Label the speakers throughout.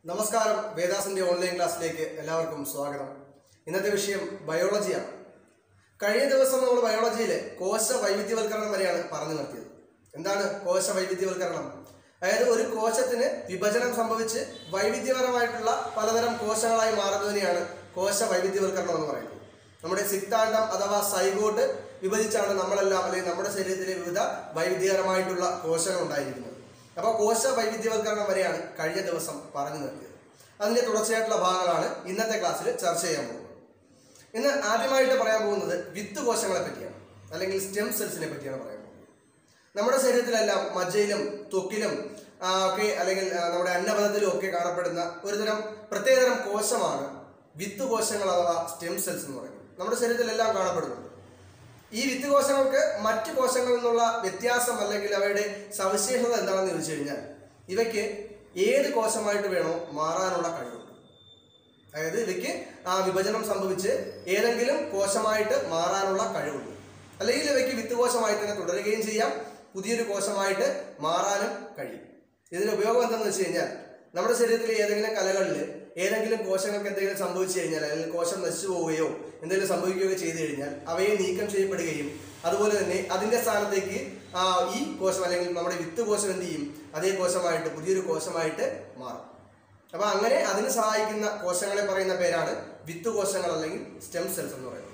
Speaker 1: നമസ്കാരം വേദാസിന്റെ ഓൺലൈൻ ക്ലാസ്സിലേക്ക് എല്ലാവർക്കും സ്വാഗതം ഇന്നത്തെ വിഷയം ബയോളജിയാണ് കഴിഞ്ഞ ദിവസം നമ്മൾ ബയോളജിയിലെ കോശ വൈവിധ്യവൽക്കരണം വരെയാണ് പറഞ്ഞു നിർത്തിയത് എന്താണ് കോശ വൈവിധ്യവൽക്കരണം അതായത് ഒരു കോശത്തിന് വിഭജനം സംഭവിച്ച് വൈവിധ്യപരമായിട്ടുള്ള പലതരം കോശങ്ങളായി മാറുന്നതിനെയാണ് കോശ വൈവിധ്യവൽക്കരണം എന്ന് പറയുന്നത് നമ്മുടെ സിക്താണ്ഡം അഥവാ സൈഗോട്ട് വിഭജിച്ചാണ് നമ്മളെല്ലാം അല്ലെങ്കിൽ നമ്മുടെ ശരീരത്തിലെ വിവിധ വൈവിധ്യകരമായിട്ടുള്ള കോശങ്ങൾ ഉണ്ടായിരിക്കുന്നത് അപ്പോൾ കോശ വൈവിധ്യവൽക്കരണം വരെയാണ് കഴിഞ്ഞ ദിവസം പറഞ്ഞു നിർത്തിയത് അതിന്റെ തുടർച്ചയായിട്ടുള്ള ഭാഗങ്ങളാണ് ഇന്നത്തെ ക്ലാസ്സിൽ ചർച്ച ചെയ്യാൻ പോകുന്നത് ഇന്ന് ആദ്യമായിട്ട് പറയാൻ പോകുന്നത് വിത്ത് കോശങ്ങളെ പറ്റിയാണ് അല്ലെങ്കിൽ സ്റ്റെം സെൽസിനെ പറ്റിയാണ് പറയാൻ പോകുന്നത് നമ്മുടെ ശരീരത്തിലെല്ലാം മജ്ജയിലും ത്വക്കിലും ആ, ഒക്കെ അല്ലെങ്കിൽ ആ, നമ്മുടെ അന്നപഥത്തിലും ഒക്കെ കാണപ്പെടുന്ന ഒരുതരം പ്രത്യേകതരം കോശമാണ് വിത്ത് കോശങ്ങൾ അഥവാ സ്റ്റെം സെൽസ് എന്ന് പറയുന്നത് നമ്മുടെ ശരീരത്തിലെല്ലാം കാണപ്പെടുന്നുണ്ട് ഈ വിത്ത് കോശങ്ങൾക്ക് മറ്റു കോശങ്ങളിൽ നിന്നുള്ള വ്യത്യാസം അല്ലെങ്കിൽ അവയുടെ സവിശേഷത എന്താണെന്ന് ചോദിച്ചു കഴിഞ്ഞാൽ ഇവയ്ക്ക് ഏത് കോശമായിട്ട് വേണോ മാറാനുള്ള കഴിവുണ്ട് അതായത് ഇവയ്ക്ക് ആ വിഭജനം സംഭവിച്ച് ഏതെങ്കിലും കോശമായിട്ട് മാറാനുള്ള കഴിവുണ്ട് അല്ലെങ്കിൽ ഇവയ്ക്ക് വിത്ത് കോശമായി തന്നെ തുടരുകയും ചെയ്യാം പുതിയൊരു കോശമായിട്ട് മാറാനും കഴിയും ഇതിന്റെ ഉപയോഗം എന്താണെന്ന് വെച്ച് കഴിഞ്ഞാൽ നമ്മുടെ ശരീരത്തിലെ ഏതെങ്കിലും കലകളിൽ ഏതെങ്കിലും കോശങ്ങൾക്ക് എന്തെങ്കിലും സംഭവിച്ചു കഴിഞ്ഞാൽ അല്ലെങ്കിൽ കോശം നശിച്ചു പോവുകയോ എന്തെങ്കിലും സംഭവിക്കുകയോ ചെയ്തു കഴിഞ്ഞാൽ അവയെ നീക്കം ചെയ്യപ്പെടുകയും അതുപോലെ തന്നെ അതിന്റെ സ്ഥാനത്തേക്ക് ആ ഈ കോശം അല്ലെങ്കിൽ നമ്മുടെ വിത്ത് കോശം എന്ത് ചെയ്യും അതേ കോശമായിട്ട് പുതിയൊരു കോശമായിട്ട് മാറും അപ്പൊ അങ്ങനെ അതിന് സഹായിക്കുന്ന കോശങ്ങളെ പറയുന്ന പേരാണ് വിത്ത് കോശങ്ങൾ അല്ലെങ്കിൽ സ്റ്റെം സെൽസ് എന്ന് പറയുന്നത്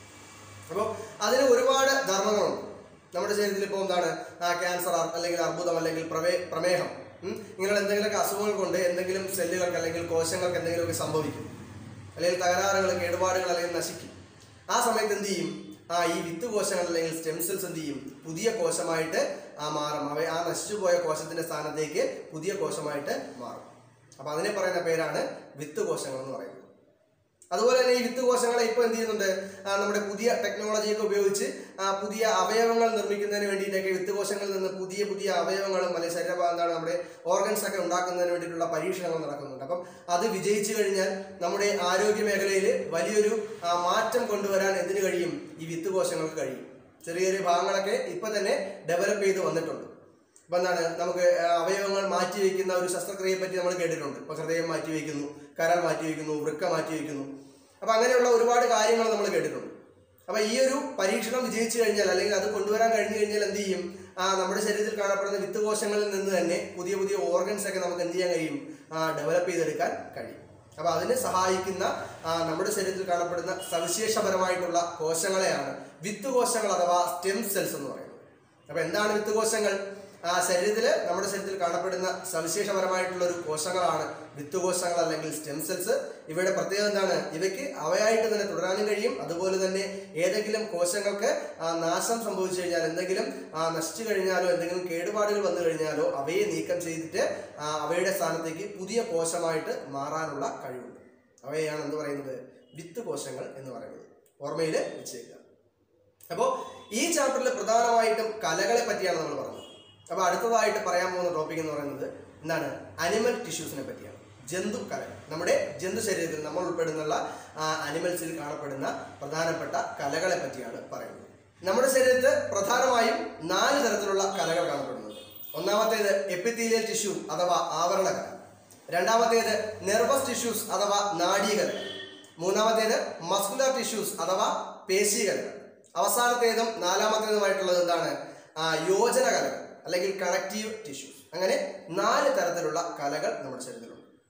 Speaker 1: അപ്പോൾ അതിന് ഒരുപാട് ധർമ്മങ്ങളുണ്ട് നമ്മുടെ ശരീരത്തിൽ ഇപ്പോൾ എന്താണ് ആ ക്യാൻസർ അല്ലെങ്കിൽ അർബുദം അല്ലെങ്കിൽ പ്രമേ പ്രമേഹം ഉം, ഇങ്ങനെയുള്ള എന്തെങ്കിലുമൊക്കെ അസുഖങ്ങൾ കൊണ്ട് എന്തെങ്കിലും സെല്ലുകൾക്ക് അല്ലെങ്കിൽ കോശങ്ങൾക്ക് എന്തെങ്കിലുമൊക്കെ സംഭവിക്കും അല്ലെങ്കിൽ തകരാറുകൾ കേടുപാടുകൾ അല്ലെങ്കിൽ നശിക്കും ആ സമയത്ത് എന്ത് ചെയ്യും ആ ഈ വിത്ത് കോശങ്ങൾ അല്ലെങ്കിൽ സ്റ്റെം സെൽസ് എന്ത് ചെയ്യും പുതിയ കോശമായിട്ട് ആ മാറും അവ ആ നശിച്ചു പോയ കോശത്തിന്റെ സ്ഥാനത്തേക്ക് പുതിയ കോശമായിട്ട് മാറും അപ്പൊ അതിനെ പറയുന്ന പേരാണ് വിത്ത് കോശങ്ങൾ എന്ന് പറയുന്നത് അതുപോലെ തന്നെ ഈ വിത്ത് കോശങ്ങളെ ഇപ്പോൾ എന്ത് ചെയ്യുന്നുണ്ട് ആ, നമ്മുടെ പുതിയ ടെക്നോളജിയൊക്കെ ഉപയോഗിച്ച് ആ, പുതിയ അവയവങ്ങൾ നിർമ്മിക്കുന്നതിന് വേണ്ടിയിട്ടൊക്കെ വിത്ത് കോശങ്ങളിൽ നിന്ന് പുതിയ പുതിയ അവയവങ്ങളും അല്ലെങ്കിൽ ശരീരഭാഗം എന്താണ് നമ്മുടെ ഓർഗൻസ് ഒക്കെ ഉണ്ടാക്കുന്നതിന് വേണ്ടിയിട്ടുള്ള പരീക്ഷണങ്ങൾ നടക്കുന്നുണ്ട് അപ്പം അത് വിജയിച്ചു കഴിഞ്ഞാൽ നമ്മുടെ ആരോഗ്യ മേഖലയിൽ വലിയൊരു ആ, മാറ്റം കൊണ്ടുവരാൻ എന്തിനു കഴിയും ഈ വിത്ത് കോശങ്ങൾക്ക് കഴിയും ചെറിയ ചെറിയ ഭാഗങ്ങളൊക്കെ ഇപ്പൊ തന്നെ ഡെവലപ്പ് ചെയ്ത് വന്നിട്ടുണ്ട് ഇപ്പൊ എന്താണ് നമുക്ക് ആ, അവയവങ്ങൾ മാറ്റി വയ്ക്കുന്ന ഒരു ശസ്ത്രക്രിയയെ പറ്റി നമ്മൾ കേട്ടിട്ടുണ്ട് ഇപ്പൊ ഹൃദയം മാറ്റി വയ്ക്കുന്നു കരൾ മാറ്റി വയ്ക്കുന്നു വൃക്ക മാറ്റി വയ്ക്കുന്നു അപ്പൊ അങ്ങനെയുള്ള ഒരുപാട് കാര്യങ്ങൾ നമ്മൾ കേട്ടിട്ടുണ്ട് അപ്പൊ ഈ ഒരു പരീക്ഷണം വിജയിച്ചു കഴിഞ്ഞാൽ അല്ലെങ്കിൽ അത് കൊണ്ടുവരാൻ കഴിഞ്ഞു കഴിഞ്ഞാൽ എന്ത് ചെയ്യും ആ നമ്മുടെ ശരീരത്തിൽ കാണപ്പെടുന്ന വിത്ത് കോശങ്ങളിൽ നിന്ന് തന്നെ പുതിയ പുതിയ ഓർഗൻസ് ഒക്കെ നമുക്ക് എന്ത് ചെയ്യാൻ കഴിയും ഡെവലപ്പ് ചെയ്തെടുക്കാൻ കഴിയും അപ്പൊ അതിന് സഹായിക്കുന്ന ആ, നമ്മുടെ ശരീരത്തിൽ കാണപ്പെടുന്ന സവിശേഷപരമായിട്ടുള്ള കോശങ്ങളെയാണ് വിത്ത് കോശങ്ങൾ അഥവാ സ്റ്റെം സെൽസ് എന്ന് പറയുന്നത് അപ്പൊ എന്താണ് വിത്ത് കോശങ്ങൾ ആ ശരീരത്തിൽ നമ്മുടെ ശരീരത്തിൽ കാണപ്പെടുന്ന സവിശേഷപരമായിട്ടുള്ള ഒരു കോശങ്ങളാണ് വിത്ത് കോശങ്ങൾ അല്ലെങ്കിൽ സ്റ്റെം സെൽസ് ഇവയുടെ പ്രത്യേകത എന്താണ് ഇവയ്ക്ക് അവയായിട്ട് തന്നെ തുടരാനും കഴിയും അതുപോലെ തന്നെ ഏതെങ്കിലും കോശങ്ങൾക്ക് ആ, നാശം സംഭവിച്ചു കഴിഞ്ഞാൽ എന്തെങ്കിലും ആ, നശിച്ചു കഴിഞ്ഞാലോ എന്തെങ്കിലും കേടുപാടുകൾ വന്നു കഴിഞ്ഞാലോ അവയെ നീക്കം ചെയ്തിട്ട് ആ, അവയുടെ സ്ഥാനത്തേക്ക് പുതിയ കോശമായിട്ട് മാറാനുള്ള കഴിവുണ്ട് അവയെയാണ് എന്ത് പറയുന്നത് വിത്ത് കോശങ്ങൾ എന്ന് പറയുന്നത് ഓർമ്മയിൽ വെച്ചേക്കുക അപ്പോൾ ഈ ചാപ്റ്ററിൽ പ്രധാനമായിട്ടും കലകളെ പറ്റിയാണ് നമ്മൾ പറഞ്ഞത് അപ്പോൾ അടുത്തതായിട്ട് പറയാൻ പോകുന്ന ടോപ്പിക് എന്ന് പറയുന്നത് എന്താണ് അനിമൽ ടിഷ്യൂസിനെ പറ്റിയാണ് ജന്തു കലകൾ നമ്മുടെ ജന്തു ശരീരത്തിൽ നമ്മൾ ഉൾപ്പെടുന്നുള്ള അനിമൽസിൽ കാണപ്പെടുന്ന പ്രധാനപ്പെട്ട കലകളെ പറ്റിയാണ് പറയുന്നത് നമ്മുടെ ശരീരത്തിൽ പ്രധാനമായും നാല് തരത്തിലുള്ള കലകൾ കാണപ്പെടുന്നുണ്ട് ഒന്നാമത്തേത് എപ്പിത്തീലിയൽ ടിഷ്യൂ അഥവാ ആവരണ കല രണ്ടാമത്തേത് നെർവസ് ടിഷ്യൂസ് അഥവാ നാഡീകലകൾ മൂന്നാമത്തേത് മസ്കുലർ ടിഷ്യൂസ് അഥവാ പേശികലകൾ അവസാനത്തേതും നാലാമത്തേതുമായിട്ടുള്ളത് എന്താണ് ആ, യോജന കലകൾ അല്ലെങ്കിൽ കണക്റ്റീവ് ടിഷ്യൂസ് അങ്ങനെ നാല് തരത്തിലുള്ള കലകൾ നമ്മുടെ ശരീരത്തിലുണ്ട്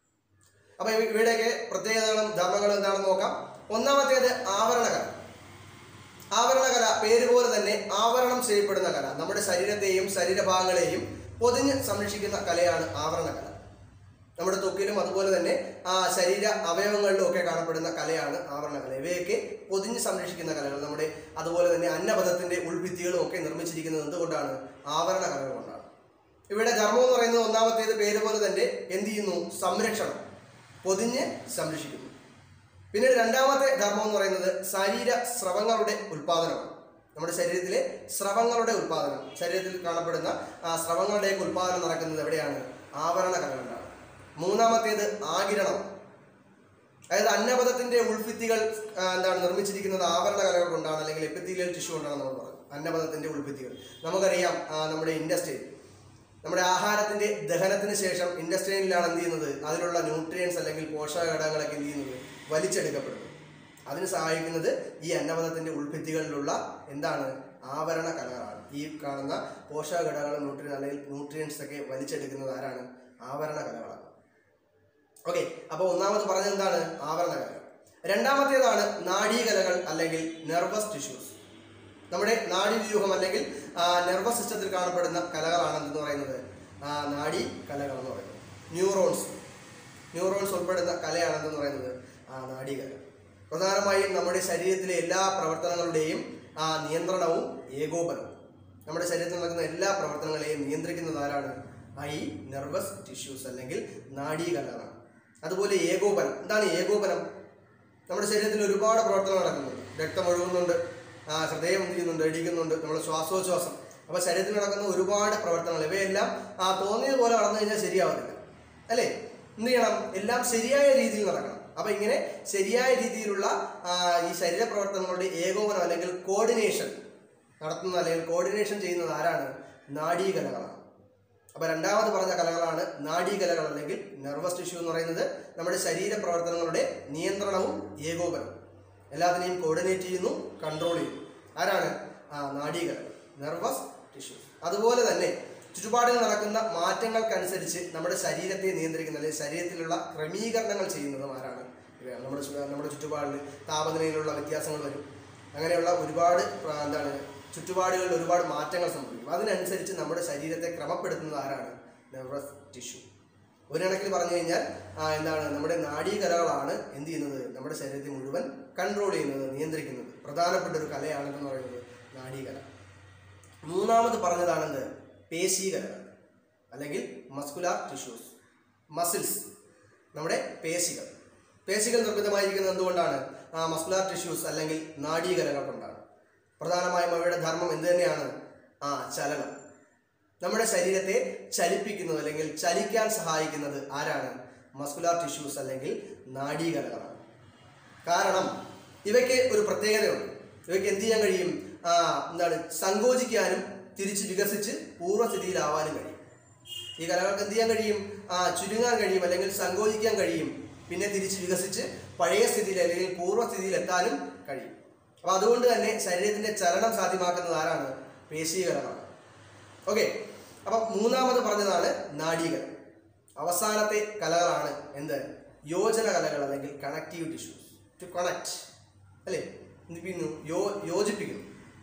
Speaker 1: അപ്പൊ ഇവ- ഇവയുടെയൊക്കെ പ്രത്യേകതകളും ധർമ്മങ്ങളും എന്താണെന്ന് നോക്കാം ഒന്നാമത്തേത് ആവരണ കല ആവരണ കല പേര് പോലെ തന്നെ ആവരണം ചെയ്യപ്പെടുന്ന കല നമ്മുടെ ശരീരത്തെയും ശരീരഭാഗങ്ങളെയും പൊതിഞ്ഞ് സംരക്ഷിക്കുന്ന കലയാണ് ആവരണ കല നമ്മുടെ ത്വക്കിലും അതുപോലെ തന്നെ ആ ശരീര അവയവങ്ങളിലും ഒക്കെ കാണപ്പെടുന്ന കലയാണ് ആവരണ കല ഇവയൊക്കെ പൊതിഞ്ഞ് സംരക്ഷിക്കുന്ന കലകൾ നമ്മുടെ അതുപോലെ തന്നെ അന്നപഥത്തിന്റെ ഉൾഭിത്തികളും ഒക്കെ നിർമ്മിച്ചിരിക്കുന്നത് എന്തുകൊണ്ടാണ് ആവരണ കലകൾ കൊണ്ടാണ് ഇവിടെ ധർമ്മം എന്ന് പറയുന്നത് ഒന്നാമത്തേത് പേര് പോലെ തന്നെ എന്ത് ചെയ്യുന്നു സംരക്ഷണം പൊതിഞ്ഞ് സംരക്ഷിക്കുന്നു പിന്നീട് രണ്ടാമത്തെ ധർമ്മം എന്ന് പറയുന്നത് ശരീര സ്രവങ്ങളുടെ ഉൽപാദനമാണ് നമ്മുടെ ശരീരത്തിലെ സ്രവങ്ങളുടെ ഉൽപാദനം ശരീരത്തിൽ കാണപ്പെടുന്ന ആ സ്രവങ്ങളുടെയൊക്കെ ഉൽപാദനം നടക്കുന്നത് എവിടെയാണ് ആവരണ കലകളിലാണ് മൂന്നാമത്തേത് ആകിരണം അതായത് അന്നപഥത്തിന്റെ ഉൾഭിത്തികൾ ആ, എന്താണ് നിർമ്മിച്ചിരിക്കുന്നത് ആവരണ കലകൾ കൊണ്ടാണ് അല്ലെങ്കിൽ എപ്പിത്തീലിയൽ ടിഷ്യൂ കൊണ്ടാണ് നമ്മൾ പറയുന്നത് അന്നപഥത്തിന്റെ ഉൾഭിത്തികൾ നമുക്കറിയാം ആ, നമ്മുടെ ഇൻഡസ്ട്രി നമ്മുടെ ആഹാരത്തിന്റെ ദഹനത്തിന് ശേഷം ഇൻഡസ്ട്രിയിലാണ് എന്ത് ചെയ്യുന്നത് അതിലുള്ള ന്യൂട്രിയൻസ് അല്ലെങ്കിൽ പോഷക ഘടകങ്ങളൊക്കെ എന്ത് ചെയ്യുന്നത് വലിച്ചെടുക്കപ്പെടുന്നത് അതിന് സഹായിക്കുന്നത് ഈ അന്നപഥത്തിന്റെ ഉൾഭിത്തികളിലുള്ള എന്താണ് ആവരണ കലകളാണ് ഈ കാണുന്ന പോഷക ഘടകങ്ങൾ ന്യൂട്രിയൻ അല്ലെങ്കിൽ ന്യൂട്രിയൻസ് ഒക്കെ വലിച്ചെടുക്കുന്നത് ആരാണ് ആവരണ കലകളാണ് ഓക്കെ അപ്പോൾ ഒന്നാമത് പറഞ്ഞത് എന്താണ് ആവരണ കലകൾ രണ്ടാമത്തേതാണ് നാഡീകലകൾ അല്ലെങ്കിൽ നെർവസ് ടിഷ്യൂസ് നമ്മുടെ നാഡീവ്യൂഹം അല്ലെങ്കിൽ നെർവസ് സിസ്റ്റത്തിൽ കാണപ്പെടുന്ന കലകളാണ് എന്ന് പറയുന്നത് ആ, നാഡീ കലകൾ എന്ന് പറയുന്നത് ന്യൂറോൺസ് ന്യൂറോൺസ് ഉൾപ്പെടുന്ന കലയാണെന്ന് പറയുന്നത് ആ നാഡീകല പ്രധാനമായും നമ്മുടെ ശരീരത്തിലെ എല്ലാ പ്രവർത്തനങ്ങളുടെയും ആ നിയന്ത്രണവും ഏകോപനവും നമ്മുടെ ശരീരത്തിൽ നടക്കുന്ന എല്ലാ പ്രവർത്തനങ്ങളെയും നിയന്ത്രിക്കുന്നത് ആരാണ് ആ ഈ നെർവസ് ടിഷ്യൂസ് അല്ലെങ്കിൽ നാഡീകലകളാണ് അതുപോലെ ഏകോപനം എന്താണ് ഏകോപനം നമ്മുടെ ശരീരത്തിൽ ഒരുപാട് പ്രവർത്തനങ്ങൾ നടക്കുന്നുണ്ട് രക്തം ഒഴുകുന്നുണ്ട് ആ ഹൃദയം എന്ത് ചെയ്യുന്നുണ്ട് ഇടിക്കുന്നുണ്ട് നമ്മുടെ ശ്വാസോച്ഛ്വാസം അപ്പോൾ ശരീരത്തിൽ നടക്കുന്ന ഒരുപാട് പ്രവർത്തനങ്ങൾ ഇവയെല്ലാം ആ തോന്നിയത് പോലെ നടന്നു കഴിഞ്ഞാൽ ശരിയാവത്തില്ല അല്ലേ എന്ത് ചെയ്യണം എല്ലാം ശരിയായ രീതിയിൽ നടക്കണം അപ്പൊ ഇങ്ങനെ ശരിയായ രീതിയിലുള്ള ആ, ഈ ശരീര പ്രവർത്തനങ്ങളുടെ ഏകോപനം അല്ലെങ്കിൽ കോർഡിനേഷൻ നടത്തുന്ന അല്ലെങ്കിൽ കോർഡിനേഷൻ ചെയ്യുന്നത് ആരാണ് നാഡീകലകളാണ് അപ്പൊ രണ്ടാമത് പറഞ്ഞ കലകളാണ് നാഡീകലകൾ അല്ലെങ്കിൽ നെർവസ് ടിഷ്യൂ എന്ന് പറയുന്നത് നമ്മുടെ ശരീര പ്രവർത്തനങ്ങളുടെ നിയന്ത്രണവും ഏകോപനവും എല്ലാത്തിനെയും കോർഡിനേറ്റ് ചെയ്യുന്നു കൺട്രോൾ ചെയ്യുന്നു ആരാണ് ആ നാഡീകലകൾ നെർവസ് ടിഷ്യൂസ് അതുപോലെ തന്നെ ചുറ്റുപാടിൽ നടക്കുന്ന മാറ്റങ്ങൾക്കനുസരിച്ച് നമ്മുടെ ശരീരത്തെ നിയന്ത്രിക്കുന്ന അല്ലെങ്കിൽ ശരീരത്തിലുള്ള ക്രമീകരണങ്ങൾ ചെയ്യുന്നതും ആരാണ് ഇവയാണ് നമ്മുടെ ചു- നമ്മുടെ ചുറ്റുപാടിൽ താപനിലയിലുള്ള വ്യത്യാസങ്ങൾ വരും അങ്ങനെയുള്ള ഒരുപാട് പ്ര- എന്താണ് ചുറ്റുപാടുകളിൽ ഒരുപാട് മാറ്റങ്ങൾ സംഭവിക്കും അതിനനുസരിച്ച് നമ്മുടെ ശരീരത്തെ ക്രമപ്പെടുത്തുന്നത് ആരാണ് നെർവസ് ടിഷ്യൂ ഒരു കണക്കിൽ പറഞ്ഞു കഴിഞ്ഞാൽ ആ, എന്താണ് നമ്മുടെ നാഡീകലകളാണ് എന്ത് ചെയ്യുന്നത് നമ്മുടെ ശരീരത്തെ മുഴുവൻ കൺട്രോൾ ചെയ്യുന്നത് നിയന്ത്രിക്കുന്നത് പ്രധാനപ്പെട്ട ഒരു കലയാണെന്ന് പറയുന്നത് നാഡീകല മൂന്നാമത് പറഞ്ഞതാണെന്ത് പേശീകലകൾ അല്ലെങ്കിൽ മസ്കുലാർ ടിഷ്യൂസ് മസിൽസ് നമ്മുടെ പേശികൾ പേശികൾ നിർമ്മിതമായിരിക്കുന്നത് എന്തുകൊണ്ടാണ് ആ മസ്കുലാർ ടിഷ്യൂസ് അല്ലെങ്കിൽ നാഡീകലകൾ കൊണ്ടാണ് പ്രധാനമായും അവയുടെ ധർമ്മം എന്ത് തന്നെയാണ് ആ ചലനം നമ്മുടെ ശരീരത്തെ ചലിപ്പിക്കുന്നത് അല്ലെങ്കിൽ ചലിക്കാൻ സഹായിക്കുന്നത് ആരാണ് മസ്കുലാർ ടിഷ്യൂസ് അല്ലെങ്കിൽ നാഡീകലകളാണ് കാരണം ഇവയ്ക്ക് ഒരു പ്രത്യേകതയുണ്ട് ഇവയ്ക്ക് എന്ത് ചെയ്യാൻ കഴിയും ആ എന്താണ് സങ്കോചിക്കാനും തിരിച്ച് വികസിച്ച് പൂർവ്വസ്ഥിതിയിലാവാനും കഴിയും ഈ കലകൾക്ക് എന്ത് ചെയ്യാൻ കഴിയും ആ ചുരുങ്ങാൻ കഴിയും അല്ലെങ്കിൽ സങ്കോചിക്കാൻ കഴിയും പിന്നെ തിരിച്ച് വികസിച്ച് പഴയ സ്ഥിതിയിൽ അല്ലെങ്കിൽ പൂർവ്വസ്ഥിതിയിൽ എത്താനും കഴിയും അപ്പൊ അതുകൊണ്ട് തന്നെ ശരീരത്തിന്റെ ചലനം സാധ്യമാക്കുന്നത് ആരാണ് പേശീകലമാണ് ഓക്കെ അപ്പം മൂന്നാമത് പറഞ്ഞതാണ് നാഡീകലം അവസാനത്തെ കലകളാണ് എന്ത് യോജന കലകൾ അല്ലെങ്കിൽ കണക്റ്റീവ് ടിഷ്യൂസ് ടു കണക്ട് അല്ലേ എന്തിപ്പിക്കുന്നു യോ യോജിപ്പിക്കുന്നു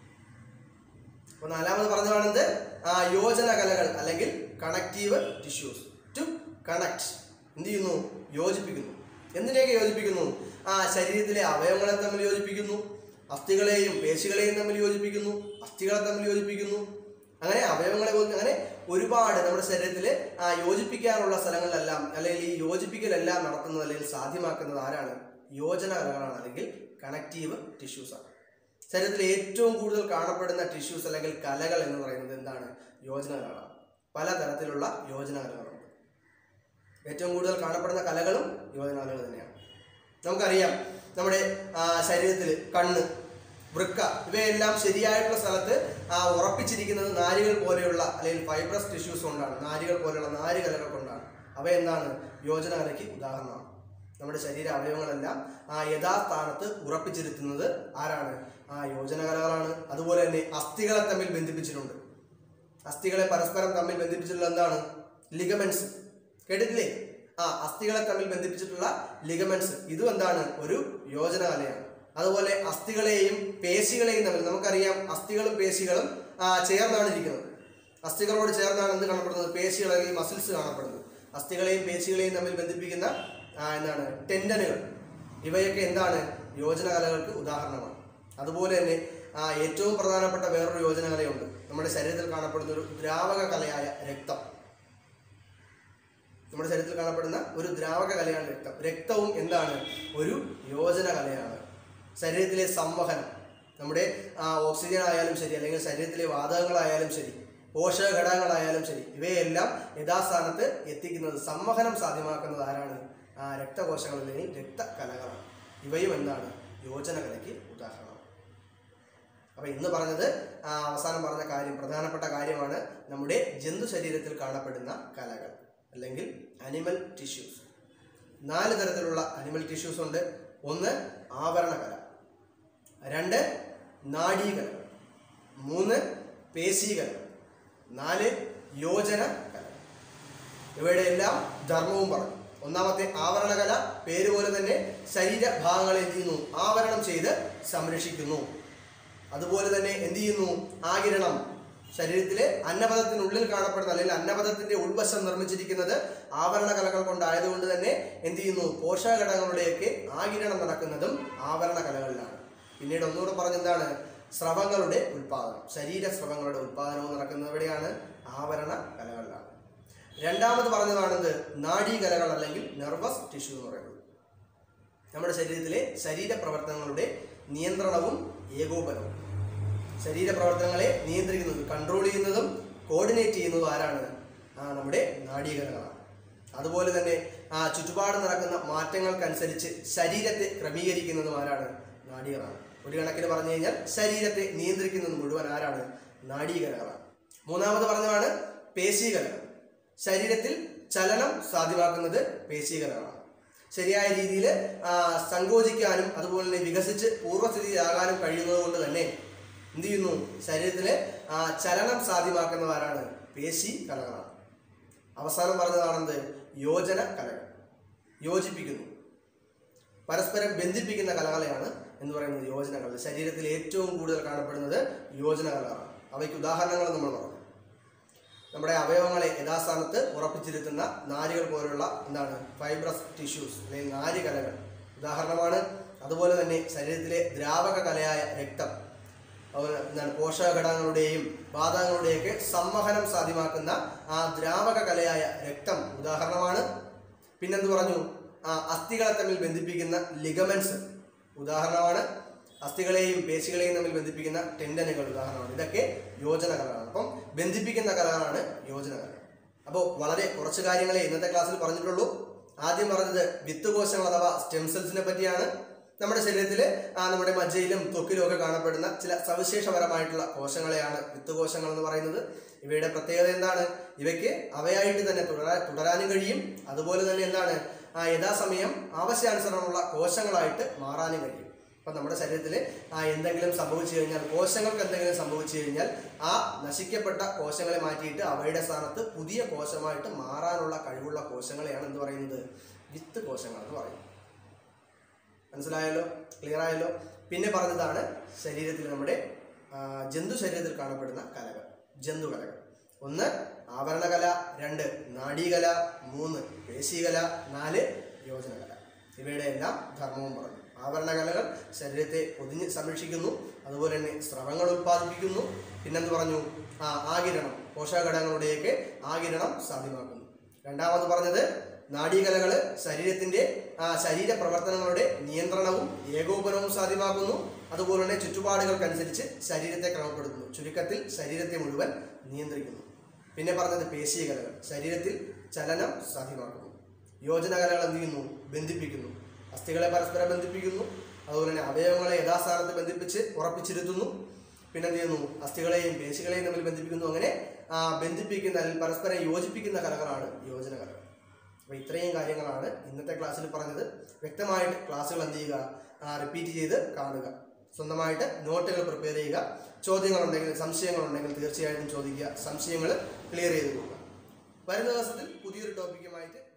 Speaker 1: അപ്പോൾ നാലാമത് പറഞ്ഞതാണെന്ത് ആ യോജന കലകൾ അല്ലെങ്കിൽ കണക്റ്റീവ് ടിഷ്യൂസ് ടു കണക്ട് എന്ത് ചെയ്യുന്നു യോജിപ്പിക്കുന്നു എന്തിനെയൊക്കെ യോജിപ്പിക്കുന്നു ആ ശരീരത്തിലെ അവയവങ്ങളെ തമ്മിൽ യോജിപ്പിക്കുന്നു അസ്ഥികളെയും പേശികളെയും തമ്മിൽ യോജിപ്പിക്കുന്നു അസ്ഥികളെ തമ്മിൽ യോജിപ്പിക്കുന്നു അങ്ങനെ അവയവങ്ങളെ പോലെ അങ്ങനെ ഒരുപാട് നമ്മുടെ ശരീരത്തിൽ ആ യോജിപ്പിക്കാനുള്ള സ്ഥലങ്ങളിലെല്ലാം അല്ലെങ്കിൽ ഈ യോജിപ്പിക്കലെല്ലാം നടത്തുന്നത് അല്ലെങ്കിൽ സാധ്യമാക്കുന്നത് ആരാണ് യോജന കലകളാണ് അല്ലെങ്കിൽ കണക്റ്റീവ് ടിഷ്യൂസ് ആണ് ശരീരത്തിൽ ഏറ്റവും കൂടുതൽ കാണപ്പെടുന്ന ടിഷ്യൂസ് അല്ലെങ്കിൽ കലകൾ എന്ന് പറയുന്നത് എന്താണ് യോജന കലകളാണ് പലതരത്തിലുള്ള യോജന കലകളുണ്ട് ഏറ്റവും കൂടുതൽ കാണപ്പെടുന്ന കലകളും യോജന കലകൾ തന്നെയാണ് നമുക്കറിയാം നമ്മുടെ ശരീരത്തിൽ കണ്ണ് വൃക്ക ഇവയെല്ലാം ശരിയായിട്ടുള്ള സ്ഥലത്ത് ആ ഉറപ്പിച്ചിരിക്കുന്നത് നാരുകൾ പോലെയുള്ള അല്ലെങ്കിൽ ഫൈബ്രസ് ടിഷ്യൂസ് കൊണ്ടാണ് നാരുകൾ പോലെയുള്ള നാരുകലകൾ കൊണ്ടാണ് അവ എന്താണ് യോജന കലയ്ക്ക് ഉദാഹരണമാണ് നമ്മുടെ ശരീര അവയവങ്ങളെല്ലാം ആ യഥാസ്ഥാനത്ത് ഉറപ്പിച്ചിരുത്തുന്നത് ആരാണ് ആ യോജന കലകളാണ് അതുപോലെ തന്നെ അസ്ഥികളെ തമ്മിൽ ബന്ധിപ്പിച്ചിട്ടുണ്ട് അസ്ഥികളെ പരസ്പരം തമ്മിൽ ബന്ധിപ്പിച്ചിട്ടുള്ള എന്താണ് ലിഗമെന്റ്സ് കേട്ടിട്ടില്ലേ ആ അസ്ഥികളെ തമ്മിൽ ബന്ധിപ്പിച്ചിട്ടുള്ള ലിഗമെന്റ്സ് ഇതും എന്താണ് ഒരു യോജന കലയാണ് അതുപോലെ അസ്ഥികളെയും പേശികളെയും തമ്മിൽ നമുക്കറിയാം അസ്ഥികളും പേശികളും ആ, ചേർന്നാണ് ഇരിക്കുന്നത് അസ്ഥികളോട് ചേർന്നാണ് എന്ത് കാണപ്പെടുന്നത് പേശികൾ അല്ലെങ്കിൽ മസിൽസ് കാണപ്പെടുന്നത് അസ്ഥികളെയും പേശികളെയും തമ്മിൽ ബന്ധിപ്പിക്കുന്ന ആ, എന്താണ് ടെൻഡനുകൾ ഇവയൊക്കെ എന്താണ് യോജന കലകൾക്ക് ഉദാഹരണമാണ് അതുപോലെ തന്നെ ആ, ഏറ്റവും പ്രധാനപ്പെട്ട വേറൊരു യോജന കലയുണ്ട് നമ്മുടെ ശരീരത്തിൽ കാണപ്പെടുന്ന ഒരു ദ്രാവക കലയായ രക്തം നമ്മുടെ ശരീരത്തിൽ കാണപ്പെടുന്ന ഒരു ദ്രാവക കലയാണ് രക്തം രക്തവും എന്താണ് ഒരു യോജന കലയാണ് ശരീരത്തിലെ സംവഹനം നമ്മുടെ ആ, ഓക്സിജൻ ആയാലും ശരി അല്ലെങ്കിൽ ശരീരത്തിലെ വാതകങ്ങളായാലും ശരി പോഷക ഘടകങ്ങളായാലും ശരി ഇവയെല്ലാം യഥാസ്ഥാനത്ത് എത്തിക്കുന്നത് സംവഹനം സാധ്യമാക്കുന്നത് ആരാണ് ആ രക്തകോശങ്ങൾ അല്ലെങ്കിൽ രക്തകലകളാണ് ഇവയും എന്താണ് യോജന കലയ്ക്ക് ഉദാഹരണമാണ് അപ്പൊ ഇന്ന് പറഞ്ഞത് ആ, അവസാനം പറഞ്ഞ കാര്യം പ്രധാനപ്പെട്ട കാര്യമാണ് നമ്മുടെ ജന്തു ശരീരത്തിൽ കാണപ്പെടുന്ന കലകൾ അല്ലെങ്കിൽ അനിമൽ ടിഷ്യൂസ് നാല് തരത്തിലുള്ള അനിമൽ ടിഷ്യൂസ് ഉണ്ട് ഒന്ന് ആവരണ കല രണ്ട് നാഡീകലകൾ മൂന്ന് പേശീകലകൾ നാല് യോജന കല ഇവയുടെ എല്ലാം ധർമ്മവും പറഞ്ഞു ഒന്നാമത്തെ ആവരണകല പേര് പോലെ തന്നെ ശരീരഭാഗങ്ങളെ എന്ത് ചെയ്യുന്നു ആവരണം ചെയ്ത് സംരക്ഷിക്കുന്നു അതുപോലെ തന്നെ എന്ത് ചെയ്യുന്നു ആകിരണം ശരീരത്തിലെ അന്നപഥത്തിനുള്ളിൽ കാണപ്പെടുന്ന അല്ലെങ്കിൽ അന്നപഥത്തിന്റെ ഉൾവശം നിർമ്മിച്ചിരിക്കുന്നത് ആവരണ കലകൾ കൊണ്ടായതുകൊണ്ട് തന്നെ എന്ത് ചെയ്യുന്നു പോഷകഘടകങ്ങളുടെയൊക്കെ ആകിരണം നടക്കുന്നതും ആവരണ കലകളിലാണ് പിന്നീട് ഒന്നുകൂടെ പറഞ്ഞെന്താണ് സ്രവങ്ങളുടെ ഉൽപാദനം ശരീര സ്രവങ്ങളുടെ ഉൽപാദനവും നടക്കുന്നത് എവിടെയാണ് ആവരണ കലകളിലാണ് രണ്ടാമത് പറഞ്ഞതാണെന്ത് നാഡീകലകൾ അല്ലെങ്കിൽ നെർവസ് ടിഷ്യൂ എന്ന് പറയുന്നത് നമ്മുടെ ശരീരത്തിലെ ശരീരപ്രവർത്തനങ്ങളുടെ നിയന്ത്രണവും ഏകോപനവും ശരീരപ്രവർത്തനങ്ങളെ നിയന്ത്രിക്കുന്നതും കൺട്രോൾ ചെയ്യുന്നതും കോർഡിനേറ്റ് ചെയ്യുന്നതും ആരാണ് ആ നമ്മുടെ നാഡീകലകളാണ് അതുപോലെ തന്നെ ആ ചുറ്റുപാട് നടക്കുന്ന മാറ്റങ്ങൾക്കനുസരിച്ച് ശരീരത്തെ ക്രമീകരിക്കുന്നതും ആരാണ് നാഡീകളാണ് ഒരു കണക്കിന് പറഞ്ഞു കഴിഞ്ഞാൽ ശരീരത്തെ നിയന്ത്രിക്കുന്നത് മുഴുവൻ ആരാണ് നാഡീകലകളാണ് മൂന്നാമത് പറഞ്ഞതാണ് പേശീകലകൾ ശരീരത്തിൽ ചലനം സാധ്യമാക്കുന്നത് പേശീകലകളാണ് ശരിയായ രീതിയിൽ സങ്കോചിക്കാനും അതുപോലെ തന്നെ വികസിച്ച് പൂർവ്വസ്ഥിതിയാകാനും കഴിയുന്നത് കൊണ്ട് തന്നെ എന്ത് ചെയ്യുന്നു ശരീരത്തിലെ ആ, ചലനം സാധ്യമാക്കുന്നവരാണ് പേശി കലകളാണ് അവസാനം പറഞ്ഞതാണെന്ത് യോജന കലകൾ യോജിപ്പിക്കുന്നു പരസ്പരം ബന്ധിപ്പിക്കുന്ന കലകളെയാണ് എന്ന് പറയുന്നത് യോജന കലകൾ ശരീരത്തിൽ ഏറ്റവും കൂടുതൽ കാണപ്പെടുന്നത് യോജന കലകളാണ് അവയ്ക്ക് ഉദാഹരണങ്ങൾ നമ്മൾ പറഞ്ഞു നമ്മുടെ അവയവങ്ങളെ യഥാസ്ഥാനത്ത് ഉറപ്പിച്ചിരുത്തുന്ന നാരുകൾ പോലുള്ള എന്താണ് ഫൈബ്രസ് ടിഷ്യൂസ് അല്ലെങ്കിൽ നാരുകലകൾ ഉദാഹരണമാണ് അതുപോലെ തന്നെ ശരീരത്തിലെ ദ്രാവക കലയായ രക്തം അതുപോലെ എന്താണ് പോഷകഘടകങ്ങളുടെയും വാതകങ്ങളുടെയൊക്കെ സംവഹനം സാധ്യമാക്കുന്ന ആ ദ്രാവക കലയായ രക്തം ഉദാഹരണമാണ് പിന്നെന്ത് പറഞ്ഞു ആ അസ്ഥികളെ തമ്മിൽ ബന്ധിപ്പിക്കുന്ന ലിഗമെന്റ്സ് ഉദാഹരണമാണ് അസ്ഥികളെയും പേശികളെയും തമ്മിൽ ബന്ധിപ്പിക്കുന്ന ടെൻഡനുകൾ ഉദാഹരണമാണ് ഇതൊക്കെ യോജന കലകളാണ് അപ്പം ബന്ധിപ്പിക്കുന്ന കലകളാണ് യോജന കലകൾ അപ്പോൾ വളരെ കുറച്ച് കാര്യങ്ങളെ ഇന്നത്തെ ക്ലാസ്സിൽ പറഞ്ഞിട്ടുള്ളൂ ആദ്യം പറഞ്ഞത് വിത്ത് കോശങ്ങൾ അഥവാ സ്റ്റെം സെൽസിനെ പറ്റിയാണ് നമ്മുടെ ശരീരത്തിൽ നമ്മുടെ മജ്ജയിലും ത്വക്കിലും ഒക്കെ കാണപ്പെടുന്ന ചില സവിശേഷപരമായിട്ടുള്ള കോശങ്ങളെയാണ് വിത്ത് കോശങ്ങൾ എന്ന് പറയുന്നത് ഇവയുടെ പ്രത്യേകത എന്താണ് ഇവയ്ക്ക് അവയായിട്ട് തന്നെ തുടരാ തുടരാനും കഴിയും അതുപോലെ തന്നെ എന്താണ് ആ യഥാസമയം ആവശ്യാനുസരണമുള്ള കോശങ്ങളായിട്ട് മാറാനും കഴിയും അപ്പം നമ്മുടെ ശരീരത്തിൽ ആ എന്തെങ്കിലും സംഭവിച്ചു കഴിഞ്ഞാൽ കോശങ്ങൾക്ക് എന്തെങ്കിലും സംഭവിച്ചു കഴിഞ്ഞാൽ ആ നശിക്കപ്പെട്ട കോശങ്ങളെ മാറ്റിയിട്ട് അവയുടെ സ്ഥാനത്ത് പുതിയ കോശമായിട്ട് മാറാനുള്ള കഴിവുള്ള കോശങ്ങളെയാണ് എന്ത് പറയുന്നത് വിത്ത് കോശങ്ങൾ എന്ന് പറയുന്നത് മനസ്സിലായല്ലോ ക്ലിയർ ആയല്ലോ പിന്നെ പറഞ്ഞതാണ് ശരീരത്തിൽ നമ്മുടെ ആ, ജന്തു ശരീരത്തിൽ കാണപ്പെടുന്ന കലകൾ ജന്തു കലകൾ ഒന്ന് ആവരണകല രണ്ട് നാഡീകല മൂന്ന് പേശീകല നാല് യോജനകല ഇവയുടെ എല്ലാം ധർമ്മവും പറഞ്ഞു ആവരണകലകൾ ശരീരത്തെ പൊതിഞ്ഞ് സംരക്ഷിക്കുന്നു അതുപോലെ തന്നെ സ്രവങ്ങൾ ഉത്പാദിപ്പിക്കുന്നു പിന്നെന്ത് പറഞ്ഞു ആ ആകിരണം പോഷകഘടകങ്ങളുടെയൊക്കെ ആകിരണം സാധ്യമാക്കുന്നു രണ്ടാമത് പറഞ്ഞത് നാഡീകലകൾ ശരീരത്തിന്റെ ആ, ശരീര പ്രവർത്തനങ്ങളുടെ നിയന്ത്രണവും ഏകോപനവും സാധ്യമാക്കുന്നു അതുപോലെ തന്നെ ചുറ്റുപാടുകൾക്കനുസരിച്ച് ശരീരത്തെ ക്രമപ്പെടുത്തുന്നു ചുരുക്കത്തിൽ ശരീരത്തെ മുഴുവൻ നിയന്ത്രിക്കുന്നു പിന്നെ പറഞ്ഞത് പേശീകലകൾ ശരീരത്തിൽ ചലനം സാധ്യമാക്കുന്നു യോജനകലകൾ എന്ത് ചെയ്യുന്നു ബന്ധിപ്പിക്കുന്നു അസ്ഥികളെ പരസ്പരം ബന്ധിപ്പിക്കുന്നു അതുപോലെ തന്നെ അവയവങ്ങളെ യഥാസ്ഥാനത്ത് ബന്ധിപ്പിച്ച് ഉറപ്പിച്ചിരുത്തുന്നു പിന്നെ എന്ത് ചെയ്യുന്നു അസ്ഥികളെയും പേശികളെയും തമ്മിൽ ബന്ധിപ്പിക്കുന്നു അങ്ങനെ ആ, ബന്ധിപ്പിക്കുന്ന അല്ലെങ്കിൽ പരസ്പരം യോജിപ്പിക്കുന്ന കലകളാണ് യോജന കലകൾ അപ്പോൾ ഇത്രയും കാര്യങ്ങളാണ് ഇന്നത്തെ ക്ലാസ്സിൽ പറഞ്ഞത് വ്യക്തമായിട്ട് ക്ലാസ്സുകൾ എന്ത് ചെയ്യുക റിപ്പീറ്റ് ചെയ്ത് കാണുക സ്വന്തമായിട്ട് നോട്ടുകൾ പ്രിപ്പയർ ചെയ്യുക ചോദ്യങ്ങളുണ്ടെങ്കിൽ സംശയങ്ങളുണ്ടെങ്കിൽ തീർച്ചയായിട്ടും ചോദിക്കുക സംശയങ്ങൾ ക്ലിയർ ചെയ്ത് കൊടുക്കുക വരുന്ന ദിവസത്തിൽ പുതിയൊരു ടോപ്പിക്കുമായിട്ട്